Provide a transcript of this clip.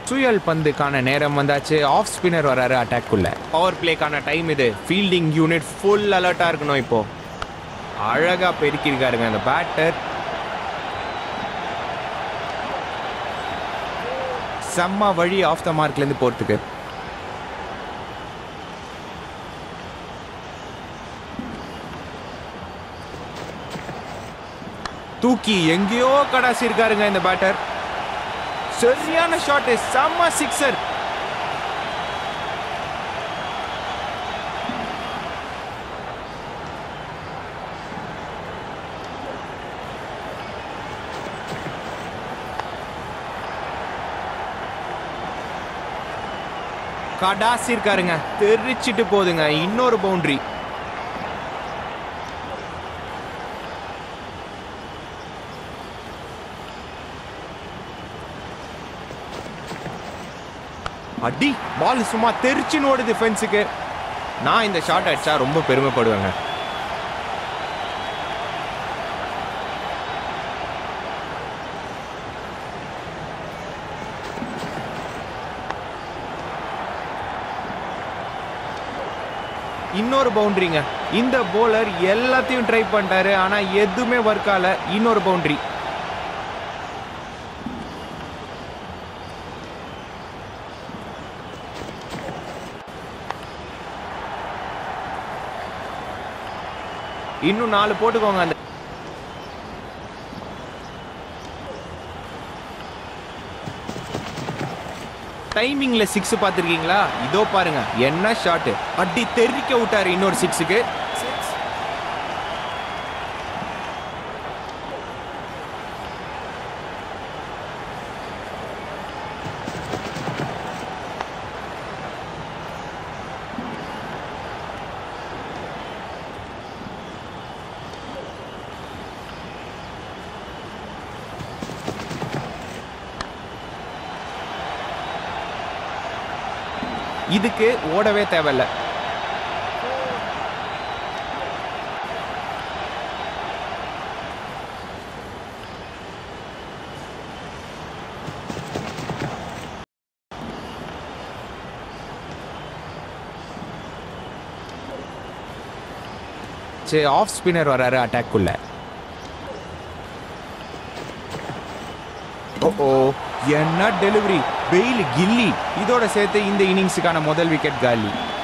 சுயல் பந்துக்கான நேரம் வந்தாச்சு off spinner வராரு அட்டாக்குள்ள பவர் பிளேக்கான டைம் இது ஃபீல்டிங் யூனிட் ஃபுல் அலர்ட்டாக இருக்கணும் இப்போ அழகா பெருக்கியிருக்காருங்க அந்த பேட்டர் செம்ம வழி ஆஃப் த மார்க்லேருந்து போகிறதுக்கு தூக்கி எங்கேயோ கடாசி இருக்காருங்க இந்த பேட்டர் சரியான ஷாட் செம்ம சிக்ஸர் கடாசி இருக்காருங்க தெரிச்சிட்டு போகுதுங்க இன்னொரு பவுண்டரி அடி பால் சும்மா தெரிச்சுன்னு ஓடுது ஃபென்ஸுக்கு நான் இந்த ஷாட் அடிச்சா ரொம்ப பெருமைப்படுவேங்க இன்னொரு பவுண்டரிங்க இந்த போலர் எல்லாத்தையும் ட்ரை பண்ணிட்டாரு ஆனா எதுவுமே ஒர்க் ஆகல இன்னொரு பவுண்டரி இன்னும் நாலு போட்டுக்கோங்க அந்த டைமிங்ல சிக்ஸ் பார்த்துருக்கீங்களா இதோ பாருங்க என்ன ஷாட் அடி தெறிக்க விட்டாரு இன்னொரு சிக்ஸுக்கு இதுக்கு ஓடவே தேவையில்ல சரி ஆஃப் ஸ்பின்னர் வராரு அட்டாக்குள்ள ஓ என்ன டெலிவரி பெயில் கில்லி இதோட சேர்த்து இந்த இன்னிங்ஸுக்கான முதல் விக்கெட் காலி